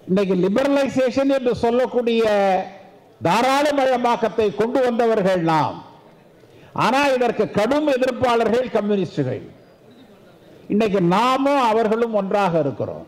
இன்னைக்கு லிபரலைசேஷன் என்று சொல்லக்கூடிய தாராளமயமாக்கத்தை கொண்டு வந்தவர்கள் நாம் ஆனா இதற்கு கடும் எதிர்ப்பாளர்கள் கம்யூனிஸ்டுகள் இன்னைக்கு நாமும் அவர்களும் ஒன்றாக இருக்கிறோம்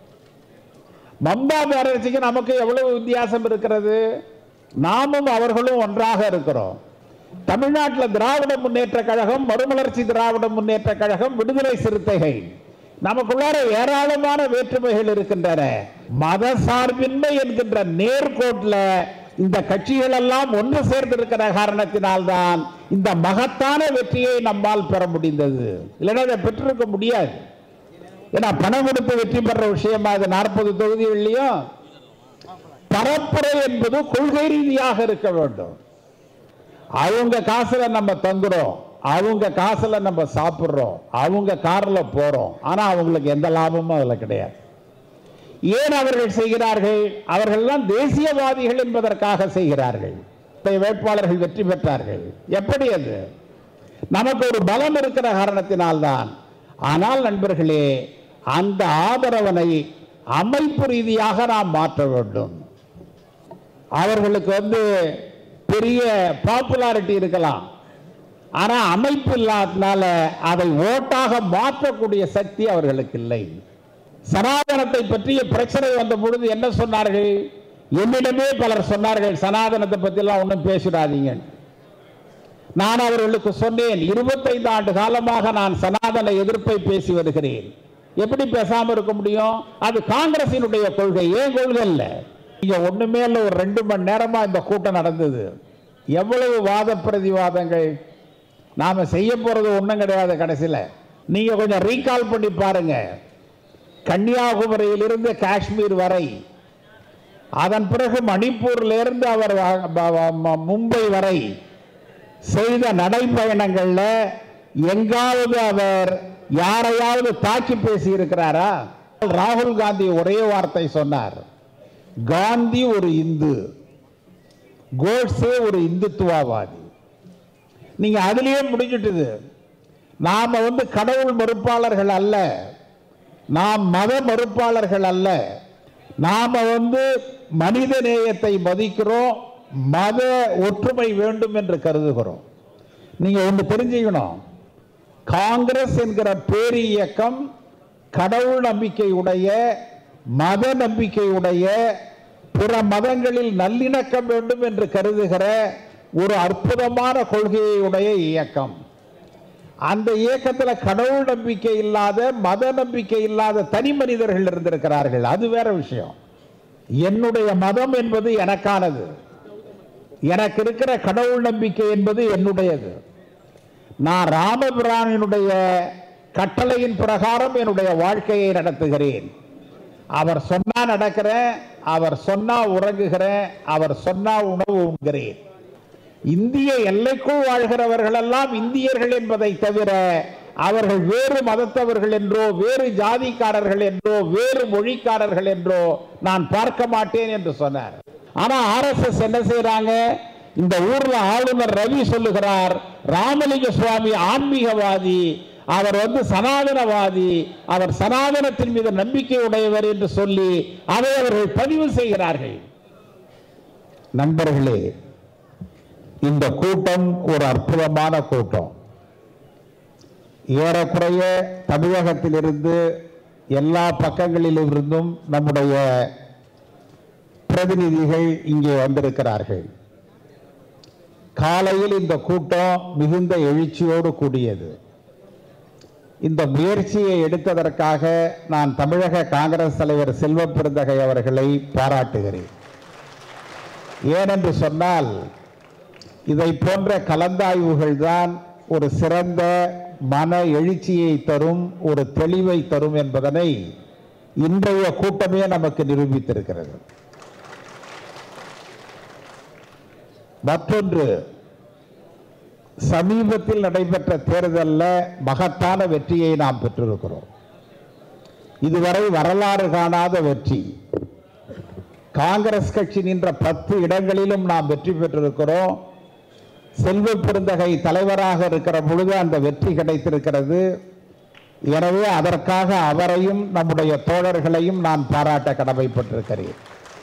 மம்தா பானர்ஜிக்கு நமக்கு எவ்வளவு வித்தியாசம் இருக்கிறது நாமும் அவர்களும் ஒன்றாக இருக்கிறோம் தமிழ்நாட்டில் திராவிட முன்னேற்ற கழகம் மறுமலர்ச்சி திராவிட முன்னேற்ற கழகம் விடுதலை சிறுத்தைகள் நமக்குள்ளார ஏராளமான வேற்றுமைகள் இருக்கின்றன மத சார்பின்மை என்கின்ற நேர்கோட்டில் இந்த கட்சிகள் எல்லாம் ஒன்று சேர்ந்திருக்கிற காரணத்தினால்தான் இந்த மகத்தான வெற்றியை நம்மால் பெற முடிந்தது இல்லைன்னா அதை பெற்றிருக்க முடியாது ஏன்னா பணம் கொடுத்து வெற்றி பெற விஷயமா இது நாற்பது தொகுதிகள்லையும் பரப்புரை என்பது கொள்கை ரீதியாக இருக்க வேண்டும் அவங்க காசுல நம்ம தங்குறோம் அவங்க காசுல நம்ம சாப்பிடுறோம் அவங்க கார்ல போறோம் ஆனா அவங்களுக்கு எந்த லாபமும் அதுல கிடையாது ஏன் அவர்கள் செய்கிறார்கள் அவர்கள்லாம் தேசியவாதிகள் என்பதற்காக செய்கிறார்கள் இந்த வேட்பாளர்கள் வெற்றி பெற்றார்கள் எப்படி அது நமக்கு ஒரு பலம் இருக்கிற காரணத்தினால்தான் ஆனால் நண்பர்களே அந்த ஆதரவனை அமைப்பு ரீதியாக நாம் மாற்ற வேண்டும் அவர்களுக்கு வந்து பெரிய பாப்புலாரிட்டி இருக்கலாம் ஆனா அமைப்பு இல்லாதனால அதை ஓட்டாக மாற்றக்கூடிய சக்தி அவர்களுக்கு இல்லை சனாதனத்தை பற்றிய பிரச்சனை வந்த பொழுது என்ன சொன்னார்கள் என்னிடமே பலர் சொன்னார்கள் சனாதனத்தை பத்தி எல்லாம் ஒன்றும் பேசிடாதீங்க நான் அவர்களுக்கு சொன்னேன் இருபத்தைந்து ஆண்டு காலமாக நான் சனாதன எதிர்ப்பை பேசி வருகிறேன் எப்படி பேசாம இருக்க முடியும் அது காங்கிரசினுடைய கொள்கை ஏன் கொள்கை இல்ல இங்க ஒண்ணுமே இல்ல ஒரு ரெண்டு மணி நேரமா இந்த கூட்டம் நடந்தது எவ்வளவு வாத பிரதிவாதங்கள் நாம செய்ய போறது ஒண்ணும் கிடையாது கடைசியில நீங்க கொஞ்சம் ரீகால் பண்ணி பாருங்க கன்னியாகுமரியிலிருந்து காஷ்மீர் வரை அதன் பிறகு மணிப்பூர்ல இருந்து அவர் வ- வ- வ- மும்பை வரை செய்த நடைப்பயணங்கள்ல எங்காவது அவர் யாரையாவது தாக்கி பேசி இருக்கிறாரா ராகுல் காந்தி ஒரே வார்த்தை சொன்னார் காந்தி ஒரு இந்து கோட்ஸே ஒரு இந்துத்துவவாதி நீங்க அதுலயே முடிஞ்சிட்டுது நாம வந்து கடவுள் மறுப்பாளர்கள் அல்ல நாம் மத மறுப்பாளர்கள் அல்ல நாம வந்து மனித நேயத்தை மதிக்கிறோம் மத ஒற்றுமை வேண்டும் என்று கருதுகிறோம் நீங்க ஒன்று தெரிஞ்சுக்கணும் காங்கிரஸ் என்கிற பேரி இயக்கம் கடவுள் நம்பிக்கை உடைய மத நம்பிக்கை உடைய பிற மதங்களில் நல்லிணக்கம் வேண்டும் என்று கருதுகிற ஒரு அற்புதமான கொள்கையை உடைய இயக்கம் அந்த இயக்கத்தில் கடவுள் நம்பிக்கை இல்லாத மத நம்பிக்கை இல்லாத தனி மனிதர்கள் இருந்திருக்கிறார்கள் அது வேற விஷயம் என்னுடைய மதம் என்பது எனக்கானது எனக்கு இருக்கிற கடவுள் நம்பிக்கை என்பது என்னுடையது நான் ராமபிரானினுடைய கட்டளையின் பிரகாரம் என்னுடைய வாழ்க்கையை நடத்துகிறேன் அவர் சொன்னா நடக்கிறேன் அவர் சொன்னா உறங்குகிறேன் அவர் சொன்னா உணவு உண்கிறேன் இந்திய எல்லைக்குள் வாழ்கிறவர்கள் எல்லாம் இந்தியர்கள் என்பதை தவிர அவர்கள் வேறு மதத்தவர்கள் என்றோ வேறு ஜாதிக்காரர்கள் என்றோ வேறு மொழிக்காரர்கள் என்றோ நான் பார்க்க மாட்டேன் என்று சொன்னார் ஆனா ஆர்எஸ்எஸ் என்ன செய்றாங்க இந்த ஊர்ல ஆளுநர் ரவி சொல்லுகிறார் ராமலிங்க சுவாமி ஆன்மீகவாதி அவர் வந்து சனாதனவாதி அவர் சனாதனத்தின் மீது நம்பிக்கை உடையவர் என்று சொல்லி அதை அவர்கள் பதிவு செய்கிறார்கள் நண்பர்களே இந்த கூட்டம் ஒரு அற்புதமான கூட்டம் ஏறக்குறைய தமிழகத்திலிருந்து எல்லா பக்கங்களிலிருந்தும் நம்முடைய பிரதிநிதிகள் இங்கே வந்திருக்கிறார்கள் காலையில் இந்த கூட்டம் மிகுந்த எழுச்சியோடு கூடியது இந்த முயற்சியை எடுத்ததற்காக நான் தமிழக காங்கிரஸ் தலைவர் செல்வ பெருந்தகை அவர்களை பாராட்டுகிறேன் ஏனென்று சொன்னால் இதை போன்ற கலந்தாய்வுகள் தான் ஒரு சிறந்த மன எழுச்சியை தரும் ஒரு தெளிவை தரும் என்பதனை இன்றைய கூட்டமே நமக்கு நிரூபித்திருக்கிறது மற்றொன்று சமீபத்தில் நடைபெற்ற தேர்தலில் மகத்தான வெற்றியை நாம் பெற்றிருக்கிறோம் இதுவரை வரலாறு காணாத வெற்றி காங்கிரஸ் கட்சி நின்ற பத்து இடங்களிலும் நாம் வெற்றி பெற்றிருக்கிறோம் செல்வ பெருந்தகை தலைவராக இருக்கிற பொழுது அந்த வெற்றி கிடைத்திருக்கிறது எனவே அதற்காக அவரையும் நம்முடைய தோழர்களையும் நான் பாராட்ட கடமைப்பட்டிருக்கிறேன்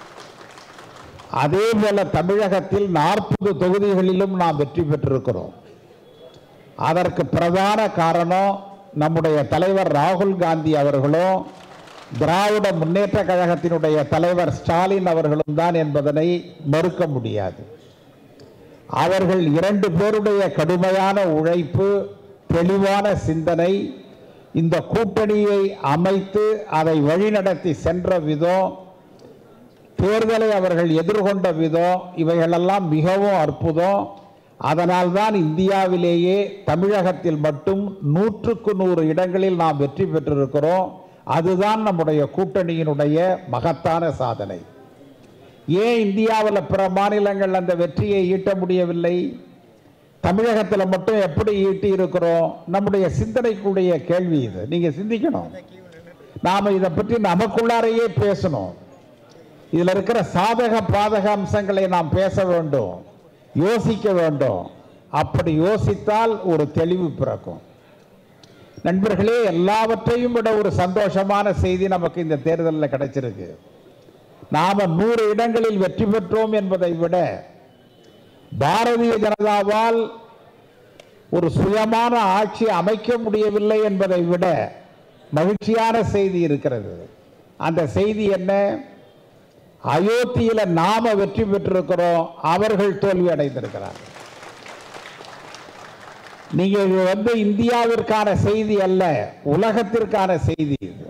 அதே போல தமிழகத்தில் நாற்பது தொகுதிகளிலும் நாம் வெற்றி பெற்றிருக்கிறோம் அதற்கு பிரதான காரணம் நம்முடைய தலைவர் ராகுல் காந்தி அவர்களும் திராவிட முன்னேற்ற கழகத்தினுடைய தலைவர் ஸ்டாலின் அவர்களும் தான் என்பதனை மறுக்க முடியாது அவர்கள் இரண்டு பேருடைய கடுமையான உழைப்பு தெளிவான சிந்தனை இந்த கூட்டணியை அமைத்து அதை வழிநடத்தி சென்ற விதம் தேர்தலை அவர்கள் எதிர்கொண்ட விதம் இவைகளெல்லாம் மிகவும் அற்புதம் அதனால்தான் இந்தியாவிலேயே தமிழகத்தில் மட்டும் நூற்றுக்கு நூறு இடங்களில் நாம் வெற்றி பெற்றிருக்கிறோம் அதுதான் நம்முடைய கூட்டணியினுடைய மகத்தான சாதனை ஏன் இந்தியாவில் பிற மாநிலங்கள் அந்த வெற்றியை ஈட்ட முடியவில்லை தமிழகத்தில் மட்டும் எப்படி ஈட்டி இருக்கிறோம் நம்முடைய சிந்தனைக்குடைய கேள்வி இது நீங்க சிந்திக்கணும் நாம இதை பற்றி நமக்குள்ளாரையே பேசணும் இதுல இருக்கிற சாதக பாதக அம்சங்களை நாம் பேச வேண்டும் யோசிக்க வேண்டும் அப்படி யோசித்தால் ஒரு தெளிவு பிறக்கும் நண்பர்களே எல்லாவற்றையும் விட ஒரு சந்தோஷமான செய்தி நமக்கு இந்த தேர்தலில் கிடைச்சிருக்கு நாம நூறு இடங்களில் வெற்றி பெற்றோம் என்பதை விட பாரதிய ஜனதாவால் ஒரு சுயமான ஆட்சி அமைக்க முடியவில்லை என்பதை விட மகிழ்ச்சியான செய்தி இருக்கிறது அந்த செய்தி என்ன அயோத்தியில நாம வெற்றி பெற்றிருக்கிறோம் அவர்கள் தோல்வி அடைந்திருக்கிறார் நீங்க இது வந்து இந்தியாவிற்கான செய்தி அல்ல உலகத்திற்கான செய்தி இது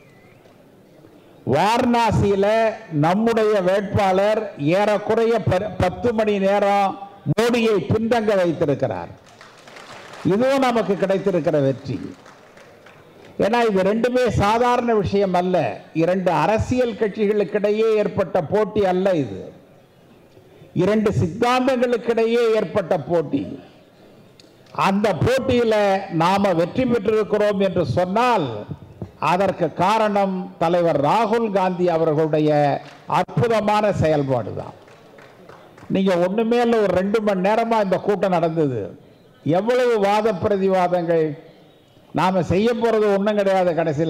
வாரணாசியில நம்முடைய வேட்பாளர் ஏறக்குறைய ப- பத்து மணி நேரம் மோடியை பின்தங்க வைத்திருக்கிறார் இதுவும் நமக்கு கிடைத்திருக்கிற வெற்றி ஏன்னா இது ரெண்டுமே சாதாரண விஷயம் அல்ல இரண்டு அரசியல் கட்சிகளுக்கிடையே ஏற்பட்ட போட்டி அல்ல இது இரண்டு சித்தாந்தங்களுக்கிடையே ஏற்பட்ட போட்டி அந்த போட்டியில நாம வெற்றி பெற்றிருக்கிறோம் என்று சொன்னால் அதற்கு காரணம் தலைவர் ராகுல் காந்தி அவர்களுடைய அற்புதமான செயல்பாடு தான் நீங்க ஒண்ணுமே இல்லை ஒரு ரெண்டு மணி நேரமா இந்த கூட்டம் நடந்தது எவ்வளவு வாத பிரதிவாதங்கள் நாம செய்ய போறது ஒண்ணும் கிடையாது கடைசியில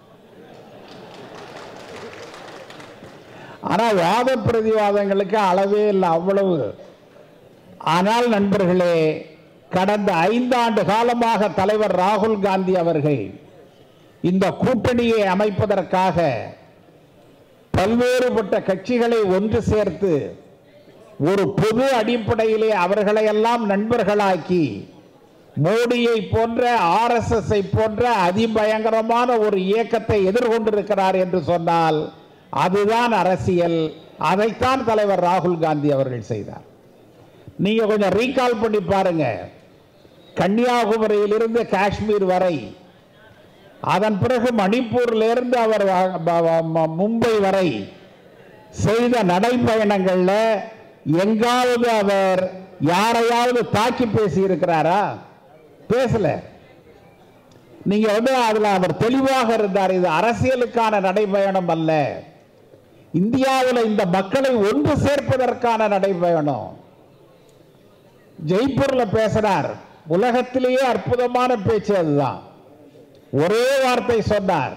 ஆனா வாத பிரதிவாதங்களுக்கு அளவே இல்லை அவ்வளவு ஆனால் நண்பர்களே கடந்த ஐந்தாண்டு காலமாக தலைவர் ராகுல் காந்தி அவர்கள் இந்த கூட்டணியை அமைப்பதற்காக பல்வேறுபட்ட கட்சிகளை ஒன்று சேர்த்து ஒரு பொது அடிப்படையிலே அவர்களை எல்லாம் நண்பர்களாக்கி மோடியை போன்ற ஆர்எஸ்எஸ் போன்ற அதிபயங்கரமான ஒரு இயக்கத்தை எதிர்கொண்டிருக்கிறார் என்று சொன்னால் அதுதான் அரசியல் அதைத்தான் தலைவர் ராகுல் காந்தி அவர்கள் செய்தார் நீங்க கொஞ்சம் ரீகால் பண்ணி பாருங்க கன்னியாகுமரியிலிருந்து காஷ்மீர் வரை அதன் பிறகு மணிப்பூரிலிருந்து அவர் வ- ப- வ- ம- மும்பை வரை செய்த நடைப்பயணங்கள்ல எங்காவது அவர் யாரையாவது தாக்கி பேசி இருக்கிறாரா பேசல நீங்க வந்து அதுல அவர் தெளிவாக இருந்தார் இது அரசியலுக்கான நடைபயணம் அல்ல இந்தியாவில் இந்த மக்களை ஒன்று சேர்ப்பதற்கான நடைபயணம் ஜெய்ப்பூர்ல பேசினார் உலகத்திலேயே அற்புதமான பேச்சு அதுதான் ஒரே வார்த்தை சொன்னார்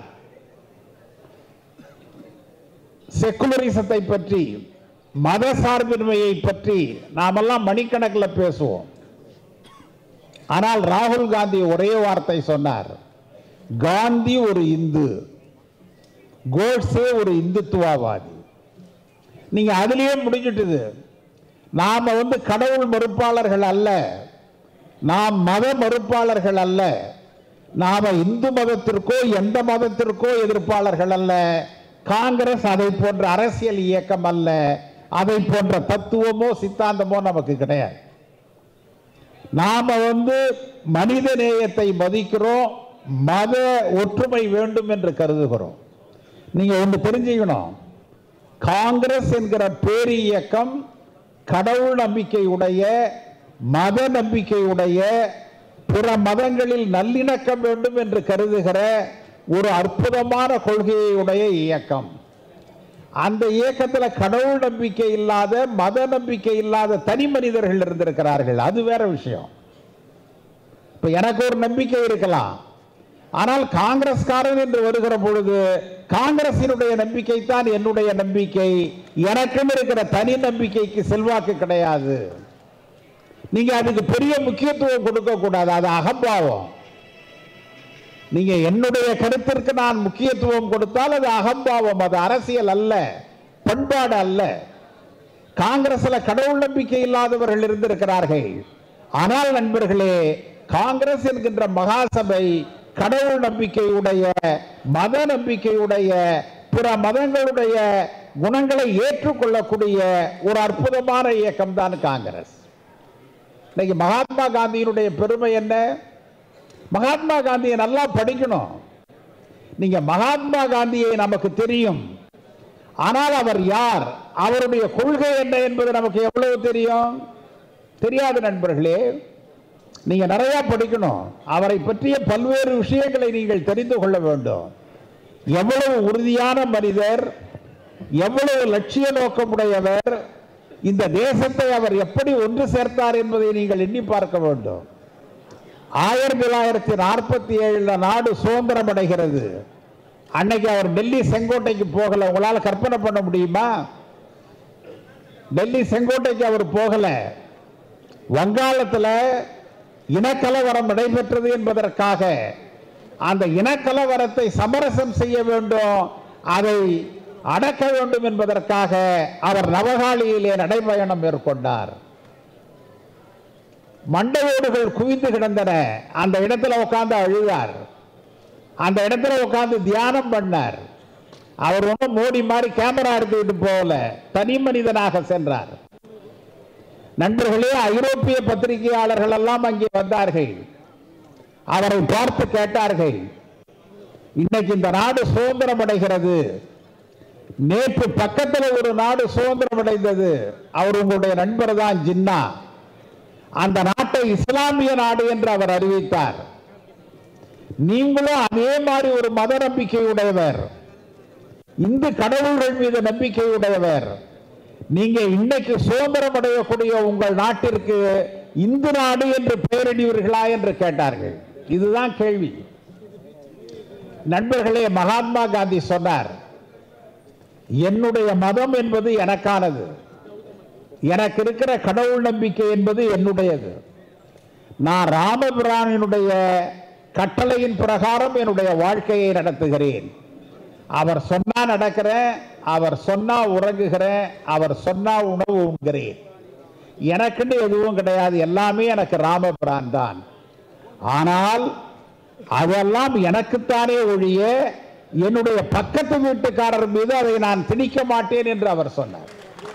செக்குலரிசத்தை பற்றி மத சார்பின்மையை பற்றி நாமெல்லாம் மணிக்கணக்கில் பேசுவோம் ஆனால் ராகுல் காந்தி ஒரே வார்த்தை சொன்னார் காந்தி ஒரு இந்து கோட்ஸே ஒரு இந்துத்துவவாதி நீங்க அதுலயே முடிஞ்சிட்டுது நாம வந்து கடவுள் மறுப்பாளர்கள் அல்ல நாம் மத மறுப்பாளர்கள் அல்ல நாம இந்து மதத்திற்கோ எந்த மதத்திற்கோ எதிர்ப்பாளர்கள் அல்ல காங்கிரஸ் அதை போன்ற அரசியல் இயக்கம் அல்ல அதை போன்ற தத்துவமோ சித்தாந்தமோ நமக்கு கிடையாது நாம வந்து மனித நேயத்தை மதிக்கிறோம் மத ஒற்றுமை வேண்டும் என்று கருதுகிறோம் நீங்க ஒன்று தெரிஞ்சுக்கணும் காங்கிரஸ் என்கிற பேர் இயக்கம் கடவுள் நம்பிக்கையுடைய மத நம்பிக்கையுடைய பிற மதங்களில் நல்லிணக்கம் வேண்டும் என்று கருதுகிற ஒரு அற்புதமான கொள்கையுடைய இயக்கம் அந்த இயக்கத்தில் கடவுள் நம்பிக்கை இல்லாத மத நம்பிக்கை இல்லாத தனி மனிதர்கள் இருந்திருக்கிறார்கள் அது வேற விஷயம் இப்ப எனக்கு ஒரு நம்பிக்கை இருக்கலாம் ஆனால் காங்கிரஸ்காரன் என்று வருகிற பொழுது காங்கிரசினுடைய நம்பிக்கை தான் என்னுடைய நம்பிக்கை எனக்கும் இருக்கிற தனி நம்பிக்கைக்கு செல்வாக்கு கிடையாது நீங்க அதுக்கு பெரிய முக்கியத்துவம் கொடுக்க கூடாது அது அகம்பாவம் நீங்க என்னுடைய கருத்திற்கு நான் முக்கியத்துவம் கொடுத்தால் அது அகம்பாவம் அது அரசியல் அல்ல பண்பாடு அல்ல காங்கிரஸ்ல கடவுள் நம்பிக்கை இல்லாதவர்கள் இருந்திருக்கிறார்கள் ஆனால் நண்பர்களே காங்கிரஸ் என்கின்ற மகாசபை கடவுள் நம்பிக்கையுடைய மத நம்பிக்கையுடைய பிற மதங்களுடைய குணங்களை ஏற்றுக்கொள்ளக்கூடிய ஒரு அற்புதமான இயக்கம் தான் காங்கிரஸ் இன்னைக்கு மகாத்மா காந்தியினுடைய பெருமை என்ன மகாத்மா காந்தியை நல்லா படிக்கணும் நீங்க மகாத்மா காந்தியை நமக்கு தெரியும் ஆனால் அவர் யார் அவருடைய கொள்கை என்ன என்பது நமக்கு எவ்வளவு தெரியும் தெரியாது நண்பர்களே நீங்க நிறைய படிக்கணும் அவரை பற்றிய பல்வேறு விஷயங்களை நீங்கள் தெரிந்து கொள்ள வேண்டும் எவ்வளவு உறுதியான மனிதர் எவ்வளவு லட்சிய நோக்கமுடையவர் இந்த தேசத்தை அவர் எப்படி ஒன்று சேர்த்தார் என்பதை நீங்கள் எண்ணி பார்க்க வேண்டும் ஆயிரத்தி தொள்ளாயிரத்தி நாற்பத்தி ஏழுல நாடு சுதந்திரம் அடைகிறது அன்னைக்கு அவர் டெல்லி செங்கோட்டைக்கு போகல உங்களால கற்பனை பண்ண முடியுமா டெல்லி செங்கோட்டைக்கு அவர் போகல வங்காளத்தில் இனக்கலவரம் நடைபெற்றது என்பதற்காக அந்த இனக்கலவரத்தை சமரசம் செய்ய வேண்டும் அதை அடக்க வேண்டும் என்பதற்காக அவர் நவகாளியிலே நடைபயணம் மேற்கொண்டார் மண்டவோடுகள் குவிந்து கிடந்தன அந்த இடத்துல உட்கார்ந்து அழுதார் அந்த இடத்துல உட்கார்ந்து தியானம் பண்ணார் அவர் ஒன்றும் மோடி மாதிரி கேமரா எடுத்துக்கிட்டு போகல தனி மனிதனாக சென்றார் நண்பர்களே ஐரோப்பிய பத்திரிகையாளர்கள் எல்லாம் அங்கே வந்தார்கள் அவரை பார்த்து கேட்டார்கள் இன்னைக்கு இந்த நாடு சுதந்திரம் அடைகிறது நேற்று பக்கத்தில் ஒரு நாடு சுதந்திரம் அடைந்தது அவர் உங்களுடைய நண்பர் தான் ஜின்னா அந்த நாட்டை இஸ்லாமிய நாடு என்று அவர் அறிவித்தார் நீங்களும் அதே மாதிரி ஒரு மத நம்பிக்கையுடையவர் இந்து கடவுள்கள் மீது நம்பிக்கையுடையவர் நீங்க இன்னைக்கு சுதந்திரம் அடையக்கூடிய உங்கள் நாட்டிற்கு இந்து நாடு என்று பெயரிடுவீர்களா என்று கேட்டார்கள் இதுதான் கேள்வி நண்பர்களே மகாத்மா காந்தி சொன்னார் என்னுடைய மதம் என்பது எனக்கானது எனக்கு இருக்கிற கடவுள் நம்பிக்கை என்பது என்னுடையது நான் ராமபிரானினுடைய கட்டளையின் பிரகாரம் என்னுடைய வாழ்க்கையை நடத்துகிறேன் அவர் சொன்னா நடக்கிறேன் அவர் சொன்னா உறங்குகிறேன் அவர் சொன்னா உணவு உண்கிறேன் எனக்குன்னு எதுவும் கிடையாது எல்லாமே எனக்கு ராமபிரான் தான் ஆனால் அதெல்லாம் எனக்குத்தானே ஒழிய என்னுடைய பக்கத்து வீட்டுக்காரர் மீது அதை நான் திணிக்க மாட்டேன் என்று அவர் சொன்னார்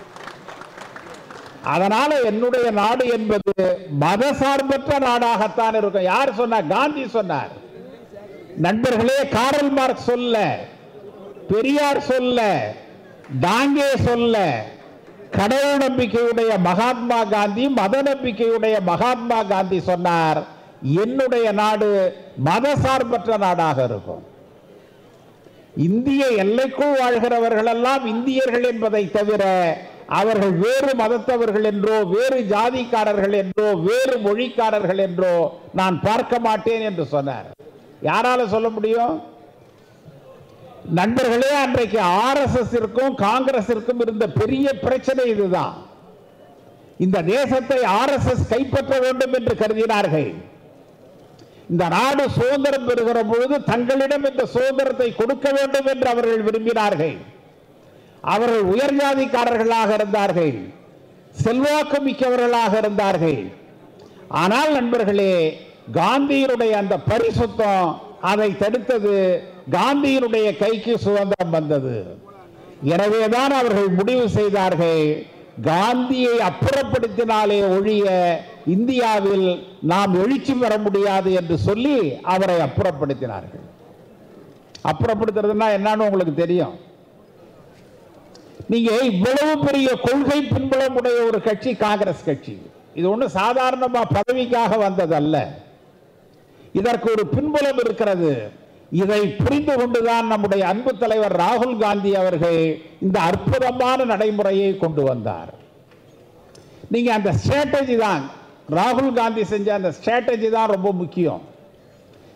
அதனால என்னுடைய நாடு என்பது மத சார்பற்ற நாடாகத்தான் இருக்கும் யார் சொன்னார் காந்தி சொன்னார் நண்பர்களே காரல் மார்க் சொல்ல பெரியார் சொல்ல டாங்கே சொல்ல கடவுள் நம்பிக்கையுடைய மகாத்மா காந்தி மத நம்பிக்கையுடைய மகாத்மா காந்தி சொன்னார் என்னுடைய நாடு மத சார்பற்ற நாடாக இருக்கும் இந்திய எல்லைக்குள் வாழ்கிறவர்கள் எல்லாம் இந்தியர்கள் என்பதை தவிர அவர்கள் வேறு மதத்தவர்கள் என்றோ வேறு ஜாதிக்காரர்கள் என்றோ வேறு மொழிக்காரர்கள் என்றோ நான் பார்க்க மாட்டேன் என்று சொன்னார் யாரால சொல்ல முடியும் நண்பர்களே அன்றைக்கு ஆர்எஸ்எஸ் இருக்கும் காங்கிரசிற்கும் இருந்த பெரிய பிரச்சனை இதுதான் இந்த தேசத்தை ஆர்எஸ்எஸ் கைப்பற்ற வேண்டும் என்று கருதினார்கள் இந்த நாடு சுதந்திரம் பெறுகிற பொழுது தங்களிடம் இந்த சுதந்திரத்தை கொடுக்க வேண்டும் என்று அவர்கள் விரும்பினார்கள் அவர்கள் உயர் ஜாதிக்காரர்களாக இருந்தார்கள் செல்வாக்கு மிக்கவர்களாக இருந்தார்கள் ஆனால் நண்பர்களே காந்தியினுடைய அந்த பரிசுத்தம் அதை தடுத்தது காந்தியினுடைய கைக்கு சுதந்திரம் வந்தது எனவேதான் அவர்கள் முடிவு செய்தார்கள் காந்தியை அப்புறப்படுத்தினாலே ஒழிய இந்தியாவில் நாம் எழுச்சி பெற முடியாது என்று சொல்லி அவரை அப்புறப்படுத்தினார்கள் அப்புறப்படுத்துறதுன்னா என்னன்னு உங்களுக்கு தெரியும் நீங்க இவ்வளவு பெரிய கொள்கை பின்புலம் உடைய ஒரு கட்சி காங்கிரஸ் கட்சி இது ஒண்ணு சாதாரணமா பதவிக்காக வந்ததல்ல இதற்கு ஒரு பின்புலம் இருக்கிறது இதை புரிந்து கொண்டுதான் நம்முடைய அன்பு தலைவர் ராகுல் காந்தி அவர்கள் இந்த அற்புதமான நடைமுறையை கொண்டு வந்தார் நீங்க அந்த ஸ்ட்ராட்டஜி தான் ராகுல் காந்தி செஞ்ச அந்த ஸ்ட்ராட்டஜி தான் ரொம்ப முக்கியம்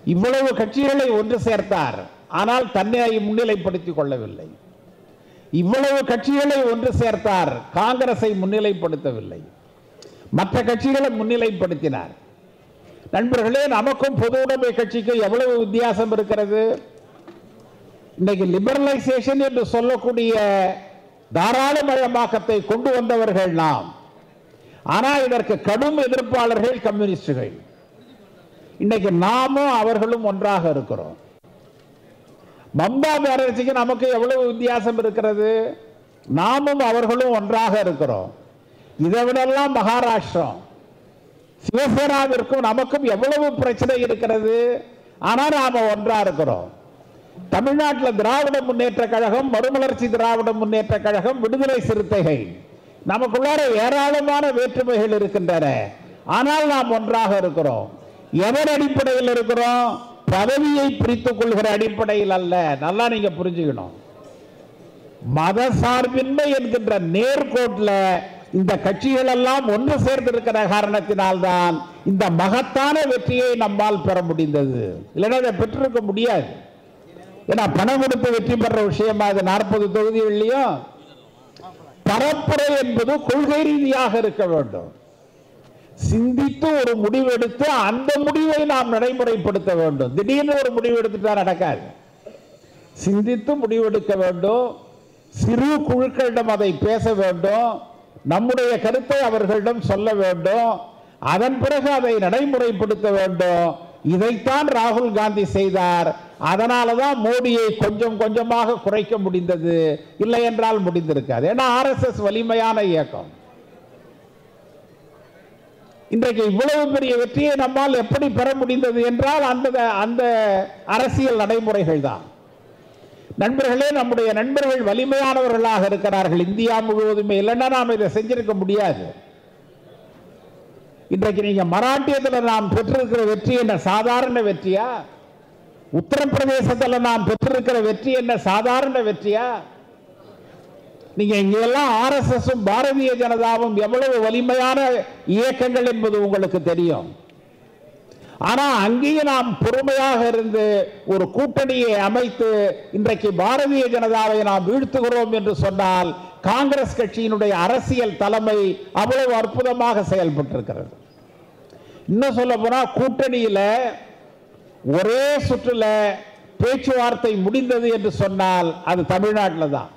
இவ்வளவு கட்சிகளை ஒன்று சேர்த்தார் ஆனால் தன்னை முன்னிலைப்படுத்திக் கொள்ளவில்லை இவ்வளவு கட்சிகளை ஒன்று சேர்த்தார் காங்கிரஸை முன்னிலைப்படுத்தவில்லை மற்ற கட்சிகளை முன்னிலைப்படுத்தினார் நண்பர்களே நமக்கும் பொது உடைமை கட்சிக்கும் எவ்வளவு வித்தியாசம் இருக்கிறது இன்னைக்கு லிபரலைசேஷன் என்று சொல்லக்கூடிய தாராளமயமாக்கத்தை கொண்டு வந்தவர்கள் நாம் ஆனால் இதற்கு கடும் எதிர்ப்பாளர்கள் கம்யூனிஸ்டுகள் இன்னைக்கு நாமும் அவர்களும் ஒன்றாக இருக்கிறோம் மம்தா பானர்ஜிக்கு நமக்கு எவ்வளவு வித்தியாசம் இருக்கிறது நாமும் அவர்களும் ஒன்றாக இருக்கிறோம் இதை விடெல்லாம் மகாராஷ்டிரம் சிவசேனாவிற்கும் நமக்கும் எவ்வளவு பிரச்சனை இருக்கிறது ஆனால் நாம ஒன்றா இருக்கிறோம் தமிழ்நாட்டில் திராவிட முன்னேற்ற கழகம் மறுமலர்ச்சி திராவிட முன்னேற்ற கழகம் விடுதலை சிறுத்தைகள் நமக்குள்ளார ஏராளமான வேற்றுமைகள் இருக்கின்றன ஆனால் நாம் ஒன்றாக இருக்கிறோம் எதன் அடிப்படையில் இருக்கிறோம் பதவியை பிரித்துக் கொள்கிற அடிப்படையில் அல்ல நல்லா நீங்க புரிஞ்சுக்கணும் மத சார்பின்மை என்கின்ற நேர்கோட்டில் இந்த கட்சிகள் எல்லாம் ஒன்று சேர்ந்திருக்கிற காரணத்தினால்தான் இந்த மகத்தான வெற்றியை நம்மால் பெற முடிந்தது இல்லைன்னா அதை பெற்றிருக்க முடியாது ஏன்னா பணம் கொடுத்து வெற்றி பெற விஷயமா இது நாற்பது தொகுதிகள்லையும் பரப்புரை என்பது கொள்கை ரீதியாக இருக்க வேண்டும் சிந்தித்து ஒரு முடிவெடுத்து அந்த முடிவை நாம் நடைமுறைப்படுத்த வேண்டும் திடீர்னு ஒரு முடிவு எடுத்துட்டா நடக்காது சிந்தித்து முடிவெடுக்க வேண்டும் சிறு குழுக்களிடம் அதை பேச வேண்டும் நம்முடைய கருத்தை அவர்களிடம் சொல்ல வேண்டும் அதன் பிறகு அதை நடைமுறைப்படுத்த வேண்டும் இதைத்தான் ராகுல் காந்தி செய்தார் அதனால தான் மோடியை கொஞ்சம் கொஞ்சமாக குறைக்க முடிந்தது இல்லை என்றால் முடிந்திருக்காது ஏன்னா ஆர்எஸ்எஸ் வலிமையான இயக்கம் இன்றைக்கு இவ்வளவு பெரிய வெற்றியை நம்மால் எப்படி பெற முடிந்தது என்றால் அந்த அந்த அரசியல் நடைமுறைகள் தான் நண்பர்களே நம்முடைய நண்பர்கள் வலிமையானவர்களாக இருக்கிறார்கள் இந்தியா முழுவதுமே இல்லைன்னா நாம் இதை செஞ்சிருக்க முடியாது இன்றைக்கு நீங்க மராட்டியத்தில் நாம் பெற்றிருக்கிற வெற்றி என்ன சாதாரண வெற்றியா உத்தரப்பிரதேசத்தில் நாம் பெற்றிருக்கிற வெற்றி என்ன சாதாரண வெற்றியா நீங்க இங்கெல்லாம் ஆர்எஸ்எஸும் பாரதிய ஜனதாவும் எவ்வளவு வலிமையான இயக்கங்கள் என்பது உங்களுக்கு தெரியும் ஆனா அங்கேயும் நாம் பொறுமையாக இருந்து ஒரு கூட்டணியை அமைத்து இன்றைக்கு பாரதிய ஜனதாவை நாம் வீழ்த்துகிறோம் என்று சொன்னால் காங்கிரஸ் கட்சியினுடைய அரசியல் தலைமை அவ்வளவு அற்புதமாக செயல்பட்டிருக்கிறது இன்னும் சொல்ல போனா கூட்டணியில ஒரே சுற்றுல பேச்சுவார்த்தை முடிந்தது என்று சொன்னால் அது தமிழ்நாட்டில் தான்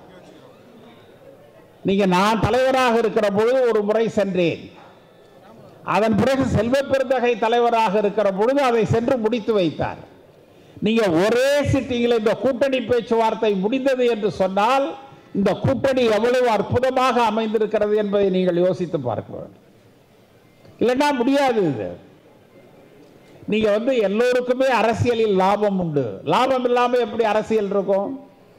நீங்க நான் தலைவராக இருக்கிற பொழுது ஒரு முறை சென்றேன் அதன் பிறகு செல்வ பெருந்தகை தலைவராக இருக்கிற பொழுது அதை சென்று முடித்து வைத்தார் நீங்க ஒரே சிட்டிங்கில் இந்த கூட்டணி பேச்சுவார்த்தை முடிந்தது என்று சொன்னால் இந்த கூட்டணி எவ்வளவு அற்புதமாக அமைந்திருக்கிறது என்பதை நீங்கள் யோசித்து பார்க்க வேண்டும் இல்லைன்னா முடியாது இது நீங்க வந்து எல்லோருக்குமே அரசியலில் லாபம் உண்டு லாபம் இல்லாம எப்படி அரசியல் இருக்கும்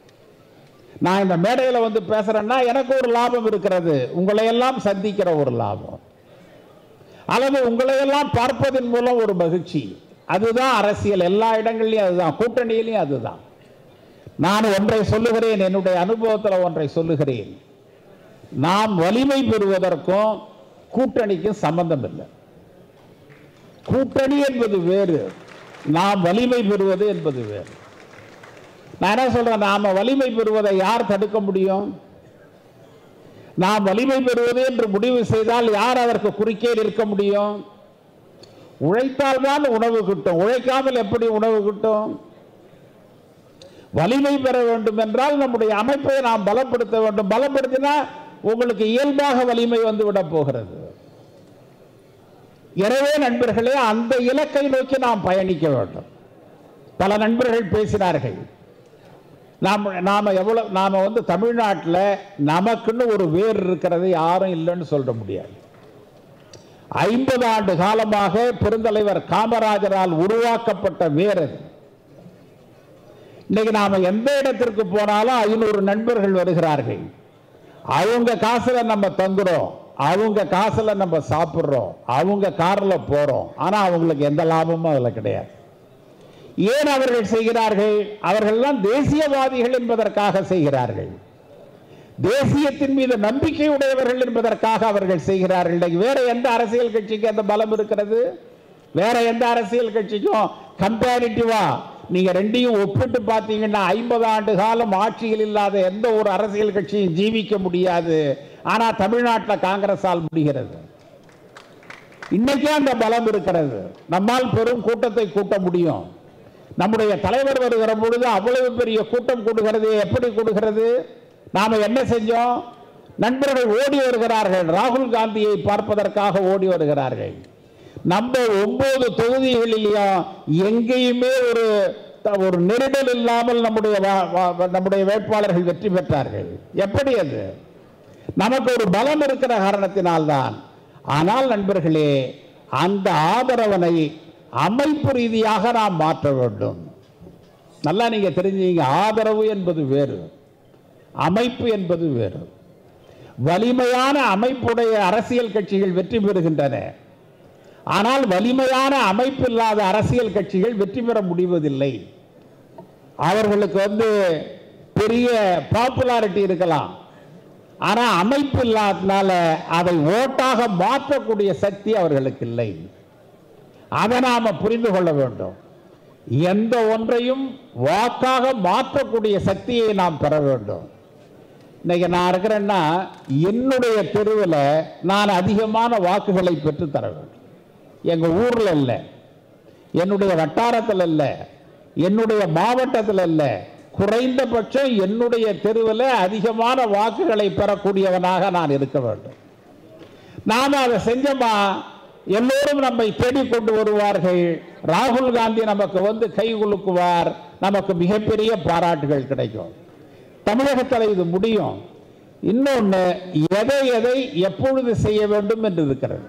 நான் இந்த மேடையில் வந்து பேசுறேன்னா எனக்கு ஒரு லாபம் இருக்கிறது உங்களை எல்லாம் சந்திக்கிற ஒரு லாபம் அல்லது உங்களை எல்லாம் பார்ப்பதன் மூலம் ஒரு மகிழ்ச்சி அதுதான் அரசியல் எல்லா இடங்கள்லையும் அதுதான் கூட்டணியிலையும் அதுதான் நான் ஒன்றை சொல்லுகிறேன் என்னுடைய அனுபவத்தில் ஒன்றை சொல்லுகிறேன் நாம் வலிமை பெறுவதற்கும் கூட்டணிக்கும் சம்பந்தம் இல்லை கூட்டணி என்பது வேறு நாம் வலிமை பெறுவது என்பது வேறு நான் என்ன சொல்றேன் நாம வலிமை பெறுவதை யார் தடுக்க முடியும் நாம் வலிமை பெறுவது என்று முடிவு செய்தால் யார் அதற்கு குறுக்கே நிற்க முடியும் உழைத்தால் தான் உணவு கிட்டும் உழைக்காமல் எப்படி உணவு கிட்டும் வலிமை பெற வேண்டும் என்றால் நம்முடைய அமைப்பை நாம் பலப்படுத்த வேண்டும் பலப்படுத்தினா உங்களுக்கு இயல்பாக வலிமை வந்து விட போகிறது எனவே நண்பர்களே அந்த இலக்கை நோக்கி நாம் பயணிக்க வேண்டும் பல நண்பர்கள் பேசினார்கள் நாம் நாம எவ்வளவு நாம வந்து தமிழ்நாட்டில் நமக்குன்னு ஒரு வேர் இருக்கிறது யாரும் இல்லைன்னு சொல்ல முடியாது ஐம்பது ஆண்டு காலமாக பெருந்தலைவர் காமராஜரால் உருவாக்கப்பட்ட வேர் அது இன்னைக்கு நாம எந்த இடத்திற்கு போனாலும் ஐநூறு நண்பர்கள் வருகிறார்கள் அவங்க காசுல நம்ம தங்குறோம் அவங்க காசுல நம்ம சாப்பிட்றோம் அவங்க கார்ல போறோம் ஆனா அவங்களுக்கு எந்த லாபமும் அதுல கிடையாது ஏன் அவர்கள் செய்கிறார்கள் அவர்கள்லாம் தேசியவாதிகள் என்பதற்காக செய்கிறார்கள் தேசியத்தின் மீது நம்பிக்கை உடையவர்கள் என்பதற்காக அவர்கள் செய்கிறார்கள் இன்னைக்கு வேற எந்த அரசியல் கட்சிக்கு அந்த பலம் இருக்கிறது வேற எந்த அரசியல் கட்சிக்கும் கம்பேரிட்டிவா நீங்க ரெண்டையும் ஒப்பிட்டு பார்த்தீங்கன்னா ஐம்பது ஆண்டு காலம் ஆட்சியில் இல்லாத எந்த ஒரு அரசியல் கட்சியும் ஜீவிக்க முடியாது ஆனா தமிழ்நாட்டில் காங்கிரஸால் முடிகிறது இன்னைக்கே அந்த பலம் இருக்கிறது நம்மால் பெரும் கூட்டத்தை கூட்ட முடியும் நம்முடைய தலைவர் வருகிற பொழுது அவ்வளவு பெரிய கூட்டம் கூடுகிறது எப்படி கூடுகிறது நாம என்ன செஞ்சோம் நண்பர்கள் ஓடி வருகிறார்கள் ராகுல் காந்தியை பார்ப்பதற்காக ஓடி வருகிறார்கள் நம்ம ஒன்பது தொகுதிகளிலையும் எங்கேயுமே ஒரு ஒரு நெருடல் இல்லாமல் நம்முடைய வா- வா- நம்முடைய வேட்பாளர்கள் வெற்றி பெற்றார்கள் எப்படி அது நமக்கு ஒரு பலம் இருக்கிற காரணத்தினால்தான் ஆனால் நண்பர்களே அந்த ஆதரவனை அமைப்பு ரீதியாக நாம் மாற்ற வேண்டும் நல்லா நீங்க தெரிஞ்சீங்க ஆதரவு என்பது வேறு அமைப்பு என்பது வேறு வலிமையான அமைப்புடைய அரசியல் கட்சிகள் வெற்றி பெறுகின்றன ஆனால் வலிமையான அமைப்பு இல்லாத அரசியல் கட்சிகள் வெற்றி பெற முடிவதில்லை அவர்களுக்கு வந்து பெரிய பாப்புலாரிட்டி இருக்கலாம் ஆனா அமைப்பு இல்லாதனால அதை ஓட்டாக மாற்றக்கூடிய சக்தி அவர்களுக்கு இல்லை அதை நாம புரிந்து கொள்ள வேண்டும் எந்த ஒன்றையும் வாக்காக மாற்றக்கூடிய சக்தியை நாம் பெற வேண்டும் இன்னைக்கு நான் இருக்கிறேன்னா என்னுடைய தெருவில் நான் அதிகமான வாக்குகளை பெற்று தர வேண்டும் எங்க ஊர்ல இல்லை என்னுடைய வட்டாரத்தில் இல்லை என்னுடைய மாவட்டத்தில் இல்லை குறைந்தபட்சம் என்னுடைய தெருவில் அதிகமான வாக்குகளை பெறக்கூடியவனாக நான் இருக்க வேண்டும் நாம அதை செஞ்சோமா எல்லோரும் நம்மை தேடிக் கொண்டு வருவார்கள் ராகுல் காந்தி நமக்கு வந்து கை குலுக்குவார் நமக்கு மிகப்பெரிய பாராட்டுகள் கிடைக்கும் தமிழகத்தில் இது முடியும் இன்னொன்று எதை எதை எப்பொழுது செய்ய வேண்டும் என்று இருக்கிறது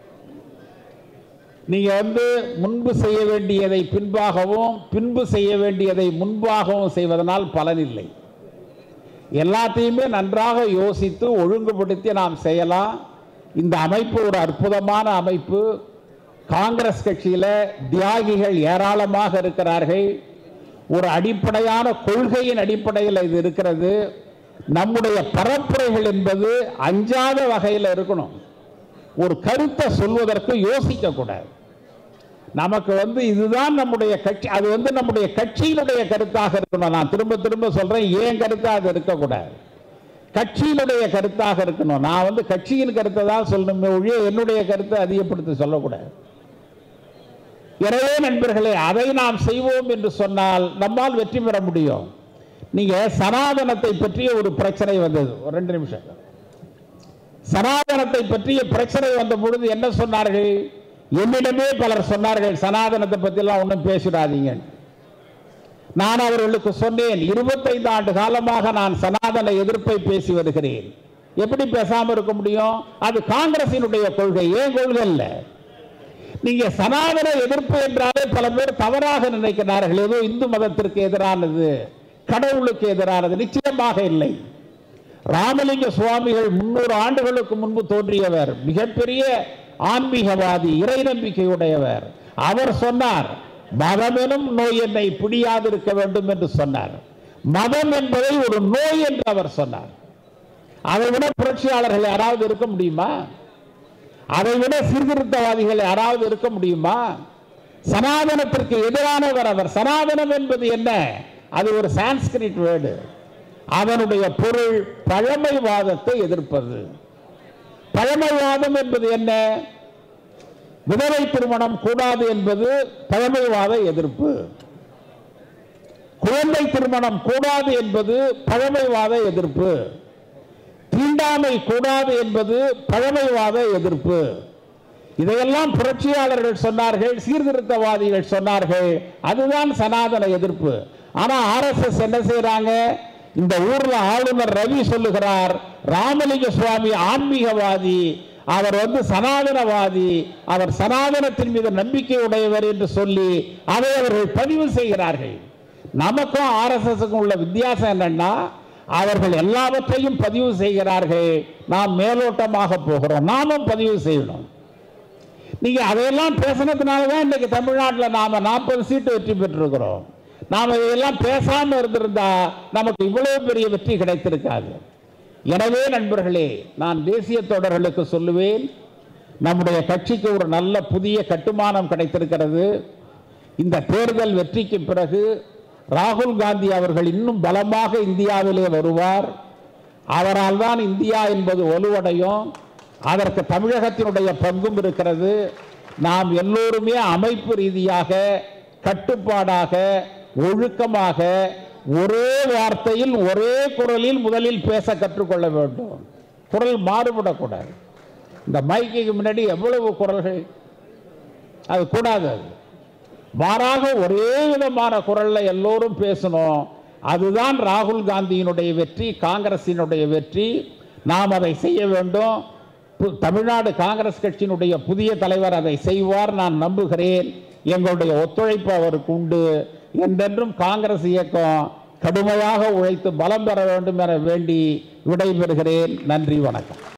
நீங்க வந்து முன்பு செய்ய வேண்டியதை பின்பாகவும் பின்பு செய்ய வேண்டியதை முன்பாகவும் செய்வதனால் பலனில்லை எல்லாத்தையுமே நன்றாக யோசித்து ஒழுங்குபடுத்தி நாம் செய்யலாம் இந்த அமைப்பு ஒரு அற்புதமான அமைப்பு காங்கிரஸ் கட்சியில தியாகிகள் ஏராளமாக இருக்கிறார்கள் ஒரு அடிப்படையான கொள்கையின் அடிப்படையில் இது இருக்கிறது நம்முடைய பரப்புரைகள் என்பது அஞ்சாத வகையில் இருக்கணும் ஒரு கருத்தை சொல்வதற்கு யோசிக்க கூடாது நமக்கு வந்து இதுதான் நம்முடைய கட்சி அது வந்து நம்முடைய கட்சியினுடைய கருத்தாக இருக்கணும் நான் திரும்ப திரும்ப சொல்றேன் ஏன் கருத்தா அது இருக்கக்கூடாது கட்சியினுடைய கருத்தாக இருக்கணும் நான் வந்து கட்சியின் கருத்தை தான் சொல்லணுமே ஒழிய என்னுடைய கருத்தை அதிகப்படுத்தி சொல்லக்கூடாது எனவே நண்பர்களே அதை நாம் செய்வோம் என்று சொன்னால் நம்மால் வெற்றி பெற முடியும் நீங்க சனாதனத்தை பற்றிய ஒரு பிரச்சனை வந்தது ஒரு ரெண்டு நிமிஷம் சனாதனத்தை பற்றிய பிரச்சனை வந்த பொழுது என்ன சொன்னார்கள் என்னிடமே பலர் சொன்னார்கள் சனாதனத்தை பற்றிலாம் ஒன்றும் பேசிடாதீங்க நான் அவர்களுக்கு சொன்னேன் இருபத்தைந்து ஆண்டு காலமாக நான் சனாதன எதிர்ப்பை பேசி வருகிறேன் எப்படி பேசாம இருக்க முடியும் அது காங்கிரசினுடைய கொள்கை ஏன் கொள்கை இல்லை நீங்க சனாதன எதிர்ப்பு என்றாலே பல பேர் தவறாக நினைக்கிறார்கள் ஏதோ இந்து மதத்திற்கு எதிரானது கடவுளுக்கு எதிரானது நிச்சயமாக இல்லை ராமலிங்க சுவாமிகள் முன்னூறு ஆண்டுகளுக்கு முன்பு தோன்றியவர் மிகப்பெரிய ஆன்மீகவாதி இறை நம்பிக்கையுடையவர் அவர் சொன்னார் மதமெனும் நோய் என்னை பிடியாதிருக்க வேண்டும் என்று சொன்னார் மதம் என்பதை ஒரு நோய் என்று அவர் சொன்னார் அதை விட புரட்சியாளர்கள் யாராவது இருக்க முடியுமா அதை விட சீர்திருத்தவாதிகள் யாராவது இருக்க முடியுமா சனாதனத்திற்கு எதிரானவர் அவர் சனாதனம் என்பது என்ன அது ஒரு சான்ஸ்கிரிட் வேர்டு அதனுடைய பொருள் பழமைவாதத்தை எதிர்ப்பது பழமைவாதம் என்பது என்ன விதவை திருமணம் கூடாது என்பது பழமைவாத எதிர்ப்பு குழந்தை திருமணம் கூடாது என்பது பழமைவாத எதிர்ப்பு தீண்டாமை கூடாது என்பது பழமைவாத எதிர்ப்பு இதையெல்லாம் புரட்சியாளர்கள் சொன்னார்கள் சீர்திருத்தவாதிகள் சொன்னார்கள் அதுதான் சனாதன எதிர்ப்பு ஆனா ஆர்எஸ்எஸ் என்ன செய்றாங்க இந்த ஊர்ல ஆளுநர் ரவி சொல்லுகிறார் ராமலிங்க சுவாமி ஆன்மீகவாதி அவர் வந்து சனாதனவாதி அவர் சனாதனத்தின் மீது நம்பிக்கை உடையவர் என்று சொல்லி அதை அவர்கள் பதிவு செய்கிறார்கள் நமக்கும் ஆர்எஸ்எஸ்க்கும் உள்ள வித்தியாசம் என்னன்னா அவர்கள் எல்லாவற்றையும் பதிவு செய்கிறார்கள் நாம் மேலோட்டமாக போகிறோம் நாமும் பதிவு செய்யணும் நீங்க அதையெல்லாம் பேசினதுனால தான் இன்னைக்கு தமிழ்நாட்டில் நாம நாற்பது சீட்டு வெற்றி பெற்றிருக்கிறோம் நாம இதையெல்லாம் பேசாம இருந்திருந்தா நமக்கு இவ்வளவு பெரிய வெற்றி கிடைத்திருக்காது எனவே நண்பர்களே நான் தேசிய தொடர்களுக்கு சொல்லுவேன் நம்முடைய கட்சிக்கு ஒரு நல்ல புதிய கட்டுமானம் கிடைத்திருக்கிறது இந்த தேர்தல் வெற்றிக்கு பிறகு ராகுல் காந்தி அவர்கள் இன்னும் பலமாக இந்தியாவிலே வருவார் அவரால் தான் இந்தியா என்பது வலுவடையும் அதற்கு தமிழகத்தினுடைய பங்கும் இருக்கிறது நாம் எல்லோருமே அமைப்பு ரீதியாக கட்டுப்பாடாக ஒழுக்கமாக ஒரே வார்த்தையில் ஒரே குரலில் முதலில் பேச கற்றுக்கொள்ள வேண்டும் குரல் மாறுபடக்கூடாது இந்த மைக்குக்கு முன்னாடி எவ்வளவு குரல்கள் அது கூடாது அது மாறாக ஒரே விதமான குரல்ல எல்லோரும் பேசணும் அதுதான் ராகுல் காந்தியினுடைய வெற்றி காங்கிரசினுடைய வெற்றி நாம் அதை செய்ய வேண்டும் பு- தமிழ்நாடு காங்கிரஸ் கட்சியினுடைய புதிய தலைவர் அதை செய்வார் நான் நம்புகிறேன் எங்களுடைய ஒத்துழைப்பு அவருக்கு உண்டு என்றென்றும் காங்கிரஸ் இயக்கம் கடுமையாக உழைத்து பலம் பெற வேண்டும் என வேண்டி விடைபெறுகிறேன் நன்றி வணக்கம்